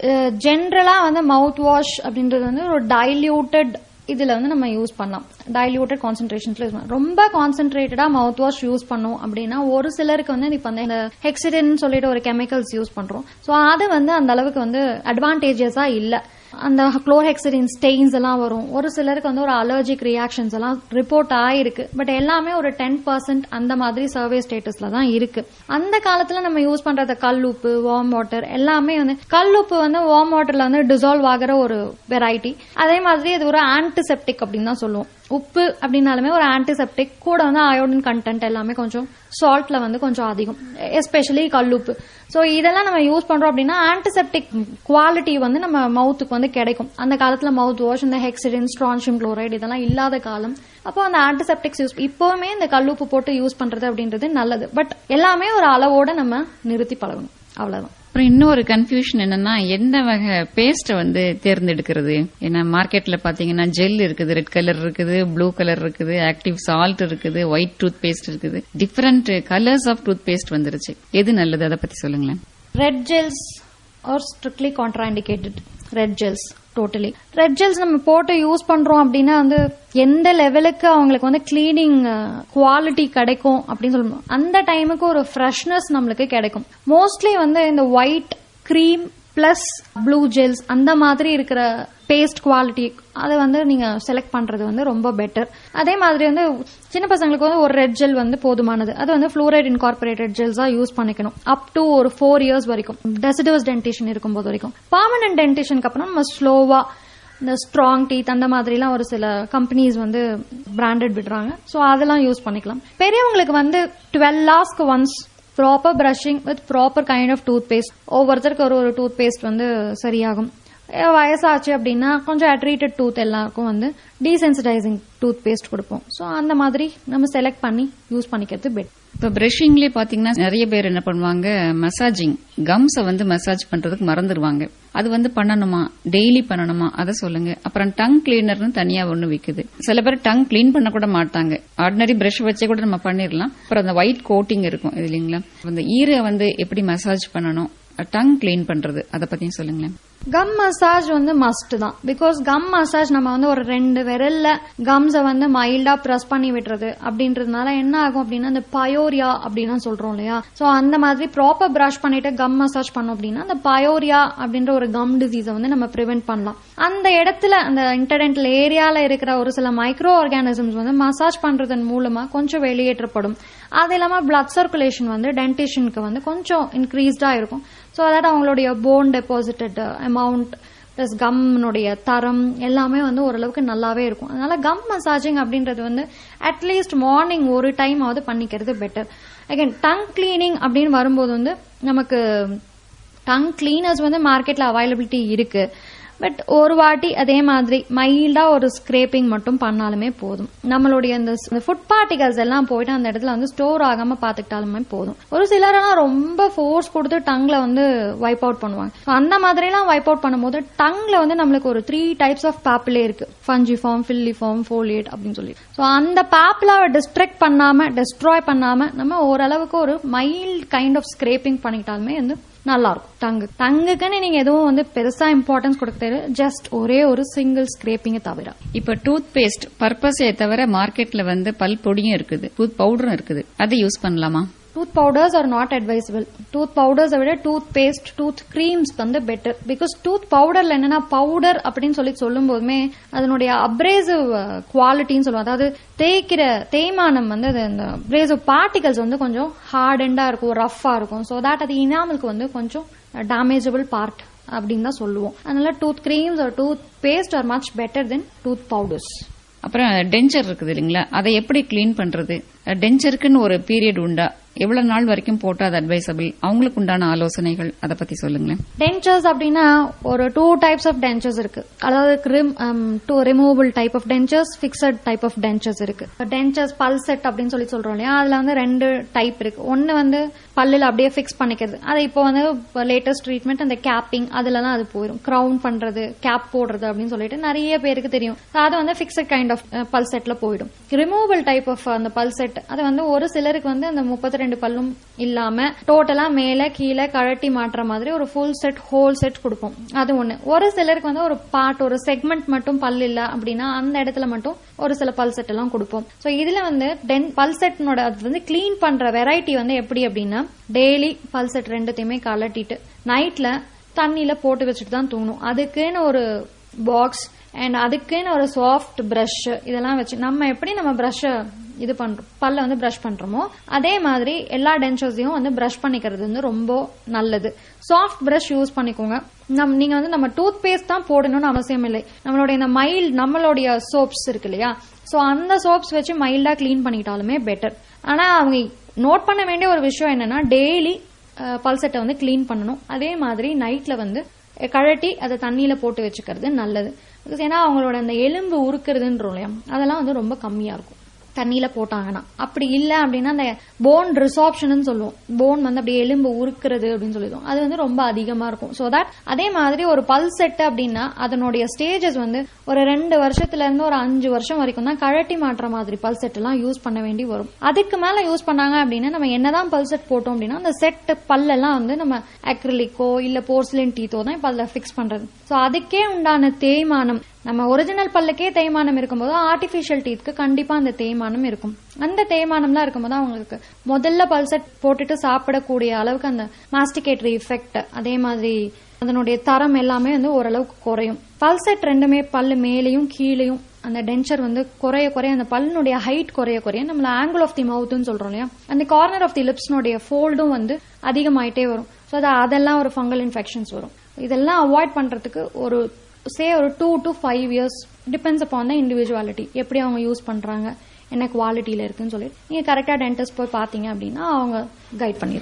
ஜென்ரலா வந்து மவுத் வாஷ் அப்படின்றது வந்து ஒரு டைல்யூட்டட் இதுல வந்து நம்ம யூஸ் பண்ணலாம் டைல்யூட்டட் கான்சென்ட்ரேஷன்ஸ்ல யூஸ் பண்ணலாம் ரொம்ப கான்சென்ட்ரேட்டடா மவுத் வாஷ் யூஸ் பண்ணோம் அப்படின்னா ஒரு சிலருக்கு வந்து இப்ப இந்த ஹெக்சிடின் சொல்லிட்டு ஒரு கெமிக்கல்ஸ் யூஸ் பண்றோம் சோ அது வந்து அந்த அளவுக்கு வந்து அட்வான்டேஜஸா இல்ல அந்த குளோஹெக்சரின் ஸ்டெயின்ஸ் எல்லாம் வரும் ஒரு சிலருக்கு வந்து ஒரு அலர்ஜிக் ரியாக்ஷன்ஸ் எல்லாம் ரிப்போர்ட் ஆயிருக்கு பட் எல்லாமே ஒரு டென் பர்சன்ட் அந்த மாதிரி சர்வே ஸ்டேட்டஸ்ல தான் இருக்கு அந்த காலத்துல நம்ம யூஸ் பண்றது கல் உப்பு வார்ம் வாட்டர் எல்லாமே வந்து கல் உப்பு வந்து வார்ம் வாட்டர்ல வந்து டிசால்வ் ஆகிற ஒரு வெரைட்டி அதே மாதிரி இது ஒரு ஆன்டிசெப்டிக் அப்படின்னு தான் சொல்லுவோம் உப்பு அப்படின்னாலுமே ஒரு ஆன்டிசெப்டிக் கூட வந்து அயோடின் கண்டென்ட் எல்லாமே கொஞ்சம் சால்ட்ல வந்து கொஞ்சம் அதிகம் எஸ்பெஷலி கல்லுப்பு ஸோ இதெல்லாம் நம்ம யூஸ் பண்றோம் அப்படின்னா ஆன்டிசெப்டிக் குவாலிட்டி வந்து நம்ம மவுத்துக்கு வந்து கிடைக்கும் அந்த காலத்துல மவுத் வாஷ் இந்த ஹெக்சிடின் ஸ்ட்ரான்ஷியம் குளோரைடு இதெல்லாம் இல்லாத காலம் அப்போ அந்த ஆன்டிசெப்டிக்ஸ் யூஸ் இப்பவுமே இந்த கல்லுப்பு போட்டு யூஸ் பண்றது அப்படின்றது நல்லது பட் எல்லாமே ஒரு அளவோட நம்ம நிறுத்தி பழகணும் அவ்வளவுதான் அப்புறம் இன்னொரு கன்ஃபியூஷன் என்னன்னா எந்த வகை பேஸ்ட் வந்து தேர்ந்தெடுக்கிறது ஏன்னா மார்க்கெட்ல பாத்தீங்கன்னா ஜெல் இருக்குது ரெட் கலர் இருக்குது ப்ளூ கலர் இருக்குது ஆக்டிவ் சால்ட் இருக்குது ஒயிட் டூத் பேஸ்ட் இருக்குது different colours of toothpaste வந்துருச்சு எது நல்லது அதை பத்தி சொல்லுங்களேன் red gels are strictly contraindicated red gels totally red gels நம்ம போட்டு யூஸ் பண்றோம் அப்படின்னா வந்து எந்த லெவலுக்கு அவங்களுக்கு வந்து கிளீனிங் குவாலிட்டி கிடைக்கும் அப்படின்னு சொல்லணும் அந்த டைமுக்கு ஒரு ஃப்ரெஷ்னஸ் நம்மளுக்கு கிடைக்கும் மோஸ்ட்லி வந்து இந்த white cream plus blue gels அந்த மாதிரி இருக்கிற பேஸ்ட் குவாலிட்டி அதை வந்து நீங்க செலக்ட் பண்றது வந்து ரொம்ப பெட்டர் அதே மாதிரி வந்து சின்ன பசங்களுக்கு வந்து ஒரு ரெட் ஜெல் வந்து போதுமானது அது வந்து ஃப்ளூரைட் இன்கார்பரேட்டட் ஜெல்ஸா யூஸ் பண்ணிக்கணும் அப் டு ஒரு ஃபோர் இயர்ஸ் வரைக்கும் டெசிடர்ஸ் டென்டேஷன் இருக்கும்போது வரைக்கும் பர்மனன்ட் டென்டேஷனுக்கு அப்புறம் நம்ம ஸ்லோவா இந்த ஸ்ட்ராங் டீத் அந்த மாதிரிலாம் ஒரு சில கம்பெனிஸ் வந்து பிராண்டட் விடுறாங்க ஸோ அதெல்லாம் யூஸ் பண்ணிக்கலாம் பெரியவங்களுக்கு வந்து டுவெல் ஹவர்ஸ்க்கு once proper brushing with proper kind of toothpaste ஒவ்வொருத்தருக்கு ஒரு ஒரு டூத் பேஸ்ட் வந்து சரியாகும் அஹ் வயசாச்சு அப்படின்னா கொஞ்சம் அட்ரீட்டட் டூத் எல்லாருக்கும் வந்து டீசென்சிடைசிங் டூத் பேஸ்ட் கொடுப்போம் ஸோ அந்த மாதிரி நம்ம செலக்ட் பண்ணி யூஸ் பண்ணிக்கிறது பெட் இப்ப பிரஷிங்லயே பாத்தீங்கன்னா நிறைய பேர் என்ன பண்ணுவாங்க மசாஜிங் கம்ஸ வந்து மசாஜ் பண்றதுக்கு மறந்துடுவாங்க அது வந்து பண்ணணுமா டெய்லி பண்ணணுமா அதை சொல்லுங்க அப்புறம் டங் கிளீனர்னு தனியா ஒண்ணு விக்குது சில பேர் டங் கிளீன் பண்ண கூட மாட்டாங்க ஆர்டினரி பிரஷ் வச்சே கூட நம்ம பண்ணிடலாம் அப்புறம் அந்த ஒயிட் கோட்டிங் இருக்கும் இது இல்லைங்களா அந்த ஈரை வந்து எப்படி மசாஜ் பண்ணணும் டங் கிளீன் பண்றது அதை பத்தியும் சொல்லுங்களேன் கம் மசாஜ் வந்து மஸ்ட் தான் பிகாஸ் கம் மசாஜ் நம்ம வந்து ஒரு ரெண்டு விரல்ல கம்ஸை வந்து மைல்டா ப்ரெஸ் பண்ணி விடுறது அப்படின்றதுனால என்ன ஆகும் அப்படின்னா அந்த பயோரியா அப்படின்னு சொல்றோம் இல்லையா சோ அந்த மாதிரி ப்ராப்பர் பிரஷ் பண்ணிட்டு கம் மசாஜ் பண்ணோம் அப்படின்னா அந்த பயோரியா அப்படின்ற ஒரு கம் டிசீஸை வந்து நம்ம ப்ரிவென்ட் பண்ணலாம் அந்த இடத்துல அந்த இன்டர்டென்டல் ஏரியால இருக்கிற ஒரு சில மைக்ரோ ஆர்கானிசம்ஸ் வந்து மசாஜ் பண்றதன் மூலமா கொஞ்சம் வெளியேற்றப்படும் அது இல்லாம பிளட் சர்க்குலேஷன் வந்து டென்டிஷனுக்கு வந்து கொஞ்சம் இன்க்ரீஸ்டா இருக்கும் ஸோ அதாவது அவங்களுடைய போன் டெபாசிட்டட் அமௌண்ட் ப்ளஸ் கம்னுடைய தரம் எல்லாமே வந்து ஓரளவுக்கு நல்லாவே இருக்கும் அதனால கம் மசாஜிங் அப்படின்றது வந்து அட்லீஸ்ட் மார்னிங் ஒரு டைம் ஆவது பண்ணிக்கிறது பெட்டர் அகைன் டங் கிளீனிங் அப்படின்னு வரும்போது வந்து நமக்கு டங் கிளீனர்ஸ் வந்து மார்க்கெட்ல அவைலபிலிட்டி இருக்கு பட் ஒரு வாட்டி அதே மாதிரி மைல்டா ஒரு ஸ்கிரேப்பிங் மட்டும் பண்ணாலுமே போதும் நம்மளுடைய இந்த ஃபுட் பார்ட்டிகல்ஸ் எல்லாம் போயிட்டு அந்த இடத்துல வந்து ஸ்டோர் ஆகாம பாத்துக்கிட்டாலுமே போதும் ஒரு சிலரெல்லாம் ரொம்ப ஃபோர்ஸ் கொடுத்து டங்ல வந்து வைப் அவுட் பண்ணுவாங்க So அந்த மாதிரி எல்லாம் வைப் அவுட் பண்ணும்போது டங்ல வந்து நம்மளுக்கு ஒரு த்ரீ டைப்ஸ் ஆஃப் பாப்பிலே இருக்கு ஃபஞ்சி ஃபார்ம் ஃபில்லி ஃபார்ம் ஃபோலியேட் அப்படின்னு சொல்லி ஸோ அந்த பாப்பிலாவை டிஸ்ட்ரக்ட் பண்ணாம டெஸ்ட்ராய் பண்ணாம நம்ம ஓரளவுக்கு ஒரு மைல்ட் கைண்ட் ஆஃப் ஸ்கிரேப்பிங் பண்ணிக்கிட்டாலுமே வந்து நல்லா இருக்கும் டங்கு டங்குக்குன்னு நீங்க எதுவும் வந்து பெருசா இம்பார்ட்டன்ஸ் கொடுக்க தேவை ஜஸ்ட் ஒரே ஒரு சிங்கிள் ஸ்கிரேப்பிங்க தவிர இப்ப டூத் பேஸ்ட் பர்பஸே தவிர மார்க்கெட்ல வந்து பல் பொடியும் இருக்குது டூத் பவுடரும் இருக்குது அதை யூஸ் பண்ணலாமா tooth powders or not advisable tooth பவுடர்ஸை விட டூத் பேஸ்ட் டூத் கிரீம்ஸ் வந்து பெட்டர் பிகாஸ் டூத் பவுடர்ல என்னன்னா பவுடர் அப்படின்னு சொல்லி சொல்லும் போதுமே அதனுடைய அப்ரேசிவ் குவாலிட்டின்னு சொல்லுவோம் அதாவது தேய்க்கிற தேய்மானம் வந்து அது அந்த அப்ரேசிவ் பார்ட்டிகல்ஸ் வந்து கொஞ்சம் ஹார்ட் அண்டா இருக்கும் ரஃபா இருக்கும் ஸோ தட் அது இனாமலுக்கு வந்து கொஞ்சம் டேமேஜபிள் பார்ட் அப்படின்னு தான் சொல்லுவோம் அதனால tooth creams or toothpaste are much better than tooth powders அப்புறம் டென்ச்சர் இருக்குது இல்லைங்களா அதை எப்படி கிளீன் பண்றது டென்ச்சருக்குன்னு ஒரு பீரியட் உண்டா எவ்வளவு நாள் வரைக்கும் போட்டா அது அட்வைசபிள் அவங்களுக்கு உண்டான ஆலோசனைகள் அதை பத்தி சொல்லுங்களேன் டென்ச்சர்ஸ் அப்படின்னா ஒரு டூ டைப்ஸ் ஆஃப் டென்ச்சர்ஸ் இருக்கு அதாவது two removable type of dentures fixed type of dentures இருக்கு டென்ச்சர்ஸ் பல் செட் அப்படின்னு சொல்லி சொல்றோம் இல்லையா அதுல வந்து ரெண்டு டைப் இருக்கு ஒன்னு வந்து பல்லுல அப்படியே ஃபிக்ஸ் பண்ணிக்கிறது அது இப்போ வந்து லேட்டஸ்ட் ட்ரீட்மெண்ட் அந்த கேப்பிங் அதுலலாம் அது போயிடும் கிரவுன் பண்றது கேப் போடுறது அப்படின்னு சொல்லிட்டு நிறைய பேருக்கு தெரியும் அது வந்து பிக்சட் கைண்ட் ஆஃப் பல் செட்ல போயிடும் ரிமூவபிள் டைப் ஆஃப் அந்த பல் செட் அது வந்து ஒரு சிலருக்கு வந்து அந்த முப்பத்தி ரெண்டு பல்லும் இல்லாம டோட்டலா மேல கீழே கழட்டி மாட்டுற மாதிரி ஒரு ஃபுல் செட் ஹோல் செட் கொடுப்போம் அது ஒண்ணு ஒரு சிலருக்கு வந்து ஒரு பார்ட் ஒரு செக்மெண்ட் மட்டும் பல் இல்ல அப்படின்னா அந்த இடத்துல மட்டும் ஒரு சில பல் செட் எல்லாம் கொடுப்போம் சோ இதுல வந்து டென் பல் செட்னோட அது வந்து கிளீன் பண்ற வெரைட்டி வந்து எப்படி அப்படின்னா டெய்லி பல் செட் ரெண்டுத்தையுமே கலட்டிட்டு நைட்ல தண்ணியில போட்டு வச்சுட்டு தான் தூங்கணும் அதுக்குன்னு ஒரு பாக்ஸ் அண்ட் அதுக்குன்னு ஒரு சாஃப்ட் பிரஷ் இதெல்லாம் வச்சு நம்ம எப்படி நம்ம பிரஷ் இது பண்றோம் பல்ல வந்து பிரஷ் பண்றோமோ அதே மாதிரி எல்லா டென்ச்சர்ஸையும் வந்து பிரஷ் பண்ணிக்கிறது வந்து ரொம்ப நல்லது சாஃப்ட் பிரஷ் யூஸ் பண்ணிக்கோங்க நம் நீங்க வந்து நம்ம டூத் பேஸ்ட் தான் போடணும்னு அவசியம் இல்லை நம்மளுடைய இந்த மைல்ட் நம்மளுடைய சோப்ஸ் இருக்கு இல்லையா சோ அந்த சோப்ஸ் வச்சு மைல்டா க்ளீன் பண்ணிக்கிட்டாலுமே பெட்டர் ஆனா அவங்க நோட் பண்ண வேண்டிய ஒரு விஷயம் என்னன்னா டெய்லி பல்செட்டை வந்து க்ளீன் பண்ணணும் அதே மாதிரி நைட்ல வந்து கழட்டி அதை தண்ணியில போட்டு வச்சுக்கிறது நல்லது Because ஏன்னா அவங்களோட அந்த எலும்பு உருக்குறதுன்றோம் இல்லையா அதெல்லாம் வந்து ரொம்ப கம்மியா இருக்கும் தண்ணியில போட்டாங்கன்னா அப்படி இல்ல அப்படின்னா அந்த போன் ரிசாப்ஷன் சொல்லுவோம் போன் வந்து அப்படியே எலும்பு உருக்குறது அப்படின்னு சொல்லிடுவோம் அது வந்து ரொம்ப அதிகமா இருக்கும் சோ தட் அதே மாதிரி ஒரு பல் செட் அப்படின்னா அதனுடைய ஸ்டேஜஸ் வந்து ஒரு ரெண்டு வருஷத்துல இருந்து ஒரு அஞ்சு வருஷம் வரைக்கும் தான் கழட்டி மாற்ற மாதிரி பல் செட் எல்லாம் யூஸ் பண்ண வேண்டி வரும் அதுக்கு மேல யூஸ் பண்ணாங்க அப்படின்னா நம்ம என்னதான் பல் செட் போட்டோம் அப்படின்னா அந்த செட் பல்லெல்லாம் வந்து நம்ம அக்ரிலிக்கோ இல்ல போர்சிலின் டீத்தோ தான் இப்ப அதுல பிக்ஸ் பண்றது சோ அதுக்கே உண்டான தேய்மானம் நம்ம ஒரிஜினல் பல்லுக்கே தேய்மானம் இருக்கும்போது ஆர்டிபிஷியல் டீத்க்கு கண்டிப்பா அந்த தேய்மானம் இருக்கும் அந்த தேய்மானம்லாம் இருக்கும்போது அவங்களுக்கு முதல்ல பல்செட் போட்டுட்டு சாப்பிடக்கூடிய அளவுக்கு அந்த மாஸ்டிகேட்டரி எஃபெக்ட் அதே மாதிரி அதனுடைய தரம் எல்லாமே வந்து ஓரளவுக்கு குறையும் பல்செட் ரெண்டுமே பல்லு மேலேயும் கீழேயும் அந்த டென்ச்சர் வந்து குறைய குறைய அந்த பல்லுனுடைய ஹைட் குறைய குறைய நம்மள ஆங்கிள் ஆஃப் தி மவுத்னு சொல்றோம் இல்லையா அந்த கார்னர் ஆஃப் தி லிப்ஸ்னுடைய ஃபோல்டும் வந்து அதிகமாயிட்டே வரும் ஸோ அதெல்லாம் ஒரு ஃபங்கல் இன்ஃபெக்ஷன்ஸ் வரும் இதெல்லாம் அவாய்ட் பண்றதுக்கு ஒரு சே ஒரு two to five years depends upon the individuality எப்படி அவங்க யூஸ் பண்றாங்க என்ன குவாலிட்டியில இருக்குன்னு சொல்லி நீங்க கரெக்டா டென்டிஸ்ட் போய் பாத்தீங்க அப்படின்னா அவங்க கைட் பண்ணிடுவாங்க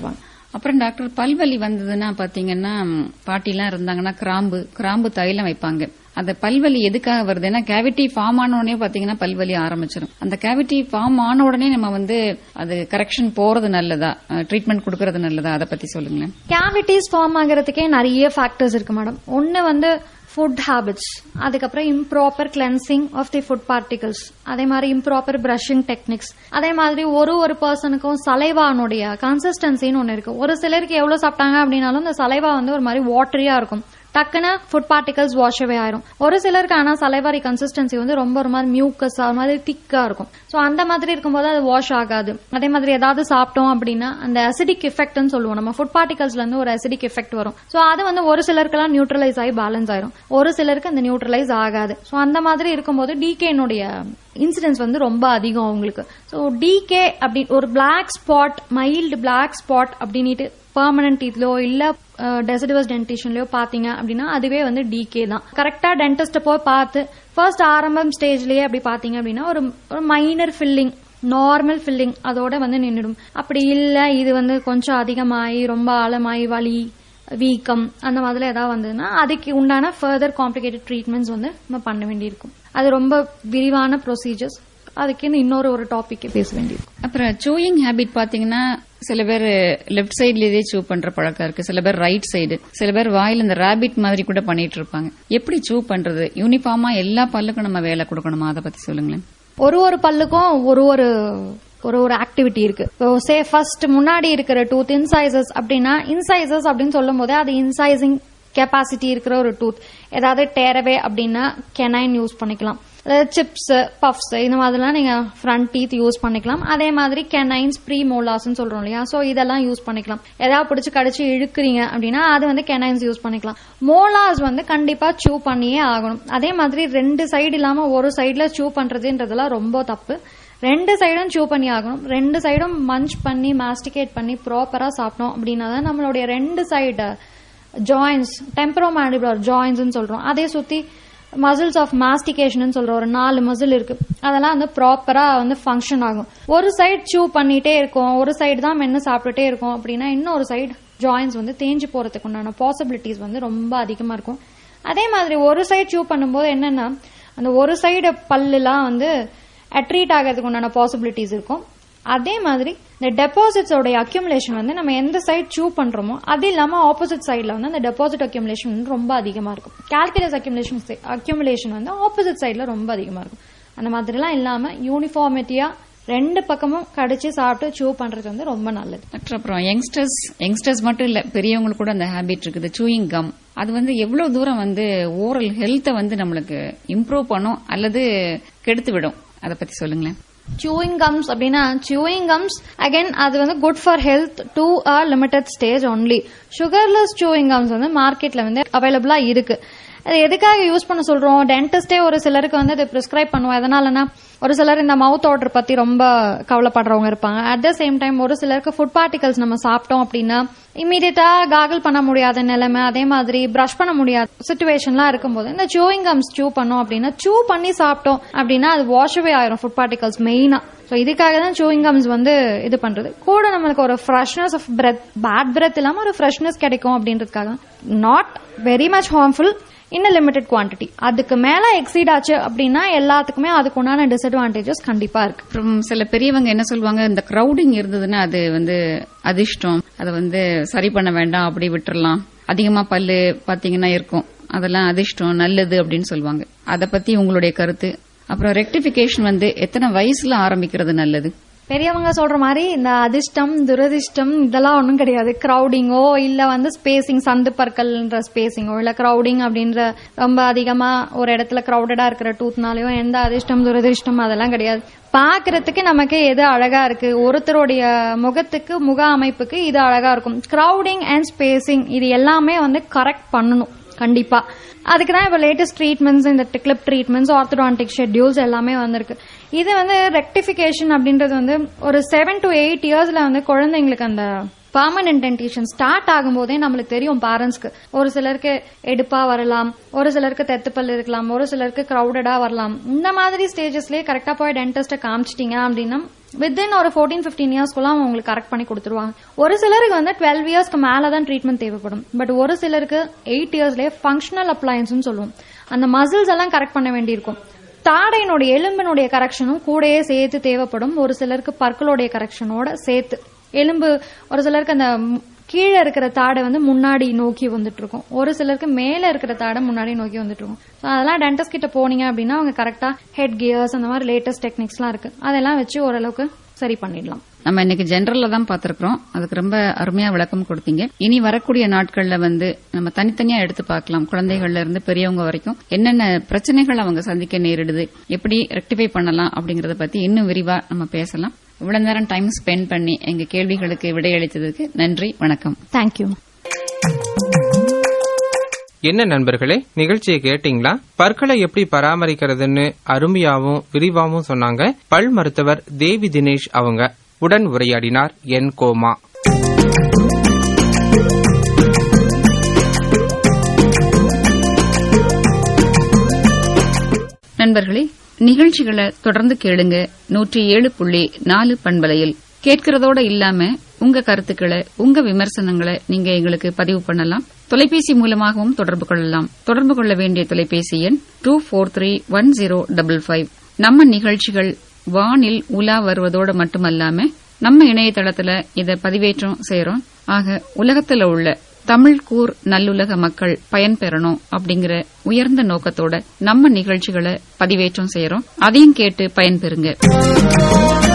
அப்புறம் டாக்டர் பல்வலி வந்ததுன்னா பாத்தீங்கன்னா ம், பாட்டிலாம் இருந்தாங்கன்னா கிராம்பு கிராம்பு தைலம் வைப்பாங்க அந்த பல்வலி எதுக்காக வருது ஏன்னா கேவிட்டி ஃபார்ம் ஆன உடனே பாத்தீங்கன்னா பல்வலி ஆரம்பிச்சிடும் அந்த கேவிட்டி ஃபார்ம் ஆன உடனே நம்ம வந்து அது கரெக்ஷன் போறது நல்லதா ட்ரீட்மெண்ட் கொடுக்கறது நல்லதா அதை பத்தி சொல்லுங்களேன் கேவிட்டிஸ் ஃபார்ம் ஆகிறதுக்கே நிறைய ஃபேக்டர்ஸ் இருக்கு மேடம் ஒன்னு வந்து ஃபுட் ஹேபிட்ஸ் அதுக்கப்புறம் improper cleansing of the food particles அதே மாதிரி இம்ப்ராப்பர் பிரஷிங் டெக்னிக்ஸ் அதே மாதிரி ஒரு ஒரு பர்சனுக்கும் சலைவானுடைய கன்சிஸ்டன்சின்னு ஒன்னு இருக்கு ஒரு சிலருக்கு எவ்வளவு சாப்பிட்டாங்க அப்படின்னாலும் இந்த சலைவா வந்து ஒரு மாதிரி வாட்டரியா இருக்கும் டக்குன்னு ஃபுட் பார்ட்டிகல்ஸ் வாஷ் அவே ஆயிரும் ஒரு சிலருக்கு ஆனா சலைவாரி கன்சிஸ்டன்சி வந்து ரொம்ப ஒரு மாதிரி மியூக்கஸ் ஒரு மாதிரி திக்கா இருக்கும் சோ அந்த மாதிரி இருக்கும்போது அது வாஷ் ஆகாது அதே மாதிரி ஏதாவது சாப்பிட்டோம் அப்படின்னா அந்த அசிடிக் எஃபெக்ட்னு சொல்லுவோம் நம்ம ஃபுட் பார்ட்டிகல்ஸ்ல இருந்து ஒரு அசிடிக் எஃபெக்ட் வரும் சோ அது வந்து ஒரு சிலருக்குலாம் நியூட்ரலைஸ் ஆகி பேலன்ஸ் ஆயிரும் ஒரு சிலருக்கு அந்த நியூட்ரலைஸ் ஆகாது சோ அந்த மாதிரி இருக்கும்போது டிகேனுடைய இன்சிடென்ஸ் வந்து ரொம்ப அதிகம் அவங்களுக்கு ஸோ டிகே அப்படி ஒரு black spot mild black spot அப்படின்ட்டு பெர்மனன்ட் டீத்லயோ இல்ல டெசிடிவஸ் டென்டிஷன்லயோ பாத்தீங்க அப்படின்னா அதுவே வந்து டிகே தான் கரெக்டா டென்டிஸ்ட போய் பார்த்து ஃபர்ஸ்ட் ஆரம்பம் ஸ்டேஜ்லயே அப்படி பாத்தீங்க அப்படின்னா ஒரு ஒரு மைனர் ஃபில்லிங் நார்மல் ஃபில்லிங் அதோட வந்து நின்றுடும் அப்படி இல்ல இது வந்து கொஞ்சம் அதிகமாயி ரொம்ப ஆழமாயி வலி வீக்கம் அந்த மாதிரி ஏதாவது வந்ததுன்னா அதுக்கு உண்டான ஃபர்தர் காம்ப்ளிகேட்டட் ட்ரீட்மெண்ட்ஸ் வந்து நம்ம பண்ண வேண்டியிருக்கும் அது ரொம்ப விரிவான ப்ரொசீஜர்ஸ் அதுக்கு இன்னொரு ஒரு டாபிக் பேச வேண்டியிருக்கும் அப்புறம் சூயிங் ஹேபிட் பாத்தீங்கன்னா சில பேர் லெஃப்ட் சைட்லயே சூ பண்ற பழக்கம் இருக்கு சில பேர் ரைட் சைடு சில பேர் வாயில இந்த ரேபிட் மாதிரி கூட பண்ணிட்டு இருப்பாங்க எப்படி சூ பண்றது யூனிஃபார்மா எல்லா பல்லுக்கும் நம்ம வேலை கொடுக்கணுமா அதை பத்தி சொல்லுங்களேன் ஒரு ஒரு பல்லுக்கும் ஒரு ஒரு ஒரு ஒரு ஆக்டிவிட்டி இருக்கு இப்போ சே ஃபர்ஸ்ட் முன்னாடி இருக்கிற டூத் இன்சைசஸ் அப்படின்னா இன்சைசஸ் அப்படின்னு சொல்லும் போதே அது இன்சைசிங் கெப்பாசிட்டி இருக்கிற ஒரு டூத் ஏதாவது டேரவே அப்படின்னா கெனைன் யூஸ் பண்ணிக்கலாம் சிப்ஸ் பஃப்ஸ் இந்த மாதிரிலாம் நீங்க ஃப்ரண்ட் டீத் யூஸ் பண்ணிக்கலாம் அதே மாதிரி கெனைன்ஸ் ப்ரீ மோலாஸ்ன்னு சொல்றோம் இல்லையா சோ இதெல்லாம் யூஸ் பண்ணிக்கலாம் ஏதாவது பிடிச்சு கடிச்சு இழுக்கிறீங்க அப்படின்னா அது வந்து கெனைன்ஸ் யூஸ் பண்ணிக்கலாம் மோலாஸ் வந்து கண்டிப்பா சூ பண்ணியே ஆகணும் அதே மாதிரி ரெண்டு சைடு இல்லாம ஒரு சைடுல சூ பண்றதுன்றதெல்லாம் ரொம்ப தப்பு ரெண்டு சைடும் சூ பண்ணி ஆகணும் ரெண்டு சைடும் மஞ்ச் பண்ணி மாஸ்டிகேட் பண்ணி ப்ராப்பரா சாப்பிட்டோம் அப்படின்னா தான் நம்மளுடைய ரெண்டு சைடு ஜாயின்ஸ் டெம்பரோமேண்டிபுலர் ஜாயின்ஸ் சொல்றோம் அதே சுத்தி மசில்ஸ் ஆஃப் மாஸ்டிகேஷன் சொல்ற ஒரு நாலு மசில் இருக்கு அதெல்லாம் வந்து ப்ராப்பரா வந்து ஃபங்க்ஷன் ஆகும் ஒரு சைடு சூ பண்ணிட்டே இருக்கும் ஒரு சைடு தான் மென்னு சாப்பிட்டுட்டே இருக்கும் அப்படின்னா இன்னொரு சைடு ஜாயின்ஸ் வந்து தேஞ்சு போறதுக்கு உண்டான பாசிபிலிட்டிஸ் வந்து ரொம்ப அதிகமா இருக்கும் அதே மாதிரி ஒரு சைடு சூ பண்ணும்போது என்னன்னா அந்த ஒரு சைடு பல்லுலாம் வந்து அட்ரீட் ஆகிறதுக்கு உண்டான பாசிபிலிட்டிஸ் இருக்கும் அதே மாதிரி இந்த டெபாசிட்ஸோட அக்யூமுலேஷன் வந்து நம்ம எந்த சைட் சூ பண்றோமோ அது இல்லாம ஆப்போசிட் சைட்ல வந்து அந்த டெபாசிட் அக்யூமுலேஷன் வந்து ரொம்ப அதிகமா இருக்கும் கால்குலஸ் அக்யூமுலேஷன் அக்யூமுலேஷன் வந்து ஆப்போசிட் சைட்ல ரொம்ப அதிகமா இருக்கும் அந்த மாதிரிலாம் இல்லாம யூனிஃபார்மிட்டியா ரெண்டு பக்கமும் கடிச்சு சாப்பிட்டு சூ பண்றது வந்து ரொம்ப நல்லது டாக்டர் அப்புறம் யங்ஸ்டர்ஸ் யங்ஸ்டர்ஸ் மட்டும் இல்ல பெரியவங்களுக்கு கூட அந்த ஹேபிட் இருக்குது சூயிங் கம் அது வந்து எவ்வளவு தூரம் வந்து ஓரல் ஹெல்த்தை வந்து நம்மளுக்கு இம்ப்ரூவ் பண்ணும் அல்லது கெடுத்து விடும் அதை பத்தி சொல்லுங்களேன் chewing gums அப்படின்னா chewing gums அகைன் அது வந்து good for health to a limited stage only sugarless chewing gums வந்து மார்க்கெட்ல வந்து அவைலபிளா இருக்கு அது எதுக்காக யூஸ் பண்ண சொல்றோம் டென்டிஸ்டே ஒரு சிலருக்கு வந்து அது பிரிஸ்கிரைப் பண்ணுவோம் எதனாலனா ஒரு சிலர் இந்த மவுத் ஆர்டர் பத்தி ரொம்ப கவலைப்படுறவங்க இருப்பாங்க அட் த சேம் டைம் ஒரு சிலருக்கு ஃபுட் பார்ட்டிகல்ஸ் நம்ம சாப்பிட்டோம் அப்படின்னா இமீடியட்டா காகல் பண்ண முடியாத நிலைமை அதே மாதிரி பிரஷ் பண்ண முடியாத சுச்சுவேஷன்லாம் இருக்கும்போது இந்த சூயிங் கம்ஸ் சூ பண்ணோம் அப்படின்னா சூ பண்ணி சாப்பிட்டோம் அப்படின்னா அது வாஷ்அவே ஆயிரும் ஃபுட் பார்ட்டிகல்ஸ் மெயினா ஸோ இதுக்காக தான் சூயிங் கம்ஸ் வந்து இது பண்றது கூட நம்மளுக்கு ஒரு freshness of breath bad breath இல்லாம ஒரு ஃப்ரெஷ்னஸ் கிடைக்கும் அப்படின்றதுக்காக not very much harmful in limited quantity அதுக்கு மேல எக்ஸீட் ஆச்சு அப்படின்னா எல்லாத்துக்குமே அதுக்கு உண்டான டிஸ்அட்வான்டேஜஸ் கண்டிப்பா இருக்கு அப்புறம் சில பெரியவங்க என்ன சொல்லுவாங்க இந்த கிரௌடிங் இருந்ததுன்னா அது வந்து அதிர்ஷ்டம் அதை வந்து சரி பண்ண வேண்டாம் அப்படி விட்டுறலாம் அதிகமா பல்லு பாத்தீங்கன்னா இருக்கும் அதெல்லாம் அதிர்ஷ்டம் நல்லது அப்படின்னு சொல்லுவாங்க அதை பத்தி உங்களுடைய கருத்து அப்புறம் ரெக்டிபிகேஷன் வந்து எத்தனை வயசுல ஆரம்பிக்கிறது நல்லது பெரியவங்க சொல்ற மாதிரி இந்த அதிர்ஷ்டம் துரதிர்ஷ்டம் இதெல்லாம் ஒன்றும் கிடையாது கிரௌடிங்கோ இல்ல வந்து ஸ்பேசிங் சந்து பற்கள்ன்ற ஸ்பேசிங்கோ இல்ல கிரௌடிங் அப்படின்ற ரொம்ப அதிகமா ஒரு இடத்துல கிரௌடடா இருக்கிற டூத்னாலயோ எந்த அதிர்ஷ்டம் துரதிர்ஷ்டம் அதெல்லாம் கிடையாது பாக்குறதுக்கு நமக்கு எது அழகா இருக்கு ஒருத்தருடைய முகத்துக்கு முக அமைப்புக்கு இது அழகா இருக்கும் கிரௌடிங் அண்ட் ஸ்பேசிங் இது எல்லாமே வந்து கரெக்ட் பண்ணணும் கண்டிப்பா அதுக்கு தான் இப்போ லேட்டஸ்ட் ட்ரீட்மெண்ட்ஸ் இந்த கிளிப் ட்ரீட்மெண்ட்ஸ் ஆர்த்தோடான்டிக் ஷெட்யூல்ஸ் எல்லாமே வந்திருக்கு இது வந்து ரெக்டிஃபிகேஷன் அப்படின்றது வந்து ஒரு செவன் டு எயிட் இயர்ஸ்ல வந்து குழந்தைங்களுக்கு அந்த பர்மனன்ட் டென்டேஷன் ஸ்டார்ட் ஆகும்போதே நம்மளுக்கு தெரியும் பேரண்ட்ஸ்க்கு ஒரு சிலருக்கு எடுப்பா வரலாம் ஒரு சிலருக்கு தெத்துப்பல் இருக்கலாம் ஒரு சிலருக்கு கிரௌடடா வரலாம் இந்த மாதிரி ஸ்டேஜஸ்லயே கரெக்டா போய் டென்டிஸ்ட காமிச்சிட்டீங்க அப்படின்னா வித்தின் ஒரு ஃபோர்டீன் ஃபிஃப்டீன் இயர்ஸ்க்குள்ள அவங்க உங்களுக்கு கரெக்ட் பண்ணி கொடுத்துருவாங்க ஒரு சிலருக்கு வந்து டுவெல் இயர்ஸ்க்கு மேல தான் ட்ரீட்மெண்ட் தேவைப்படும் பட் ஒரு சிலருக்கு எயிட் இயர்ஸ்லயே ஃபங்க்ஷனல் அப்ளையன்ஸ் சொல்லுவோம் அந்த மசில்ஸ் எல்லாம் கரெக்ட் பண்ண வேண்டியிருக்கும் தாடையினுடைய எலும்பினுடைய கரெக்ஷனும் கூடயே சேர்த்து தேவைப்படும் ஒரு சிலருக்கு பற்களுடைய கரெக்ஷனோட சேர்த்து எலும்பு ஒரு சிலருக்கு அந்த ம்- கீழே இருக்கிற தாடை வந்து முன்னாடி நோக்கி வந்துட்டு இருக்கும் ஒரு சிலருக்கு மேல இருக்கிற தாடை முன்னாடி நோக்கி வந்துட்டு இருக்கும் So அதெல்லாம் டென்டிஸ்ட் கிட்ட போனீங்க அப்படின்னா அவங்க கரெக்டா ஹெட் கியர்ஸ் அந்த மாதிரி லேட்டஸ்ட் டெக்னிக்ஸ்லாம் இருக்கு அதெல்லாம் வச்சு ஓரளவுக்கு சரி பண்ணிடலாம் நம்ம இன்னைக்கு ஜெனரல்ல தான் பார்த்திருக்கிறோம் அதுக்கு ரொம்ப அருமையா விளக்கம் கொடுத்தீங்க இனி வரக்கூடிய நாட்கள்ல வந்து நம்ம தனித்தனியா எடுத்து பார்க்கலாம் குழந்தைகள்ல இருந்து பெரியவங்க வரைக்கும் என்னென்ன பிரச்சனைகள் அவங்க சந்திக்க நேரிடுது எப்படி ரெக்டிஃபை பண்ணலாம் அப்படிங்கறத பத்தி இன்னும் விரிவா நம்ம பேசலாம் இவ்வளவு நேரம் டைம் ஸ்பெண்ட் பண்ணி எங்க கேள்விகளுக்கு விடையளித்ததுக்கு நன்றி வணக்கம் தேங்க்யூ என்ன நண்பர்களே நிகழ்ச்சியை கேட்டீங்களா பற்களை எப்படி பராமரிக்கிறதுன்னு அருமையாவும் விரிவாவும் சொன்னாங்க பல் மருத்துவர் தேவி தினேஷ் அவங்க உடன் உரையாடினார் என் கோமா நண்பர்களே நிகழ்ச்சிகளை தொடர்ந்து கேளுங்க நூற்றி ஏழு புள்ளி நாலு பண்பலையில் கேட்கிறதோட இல்லாம உங்க கருத்துக்களை உங்க விமர்சனங்களை நீங்க எங்களுக்கு பதிவு பண்ணலாம் தொலைபேசி மூலமாகவும் தொடர்பு கொள்ளலாம் தொடர்பு கொள்ள வேண்டிய தொலைபேசி எண் two four three one zero double five நம்ம நிகழ்ச்சிகள் வானில் உலா வருவதோடு மட்டுமல்லாம நம்ம இணையதளத்துல இத பதிவேற்றம் செய்யறோம் ஆக உலகத்துல உள்ள தமிழ் கூர் நல்லுலக மக்கள் பயன்பெறணும் அப்படிங்கிற உயர்ந்த நோக்கத்தோட நம்ம நிகழ்ச்சிகளை பதிவேற்றம் செய்யறோம் அதையும் கேட்டு பயன்பெறுங்க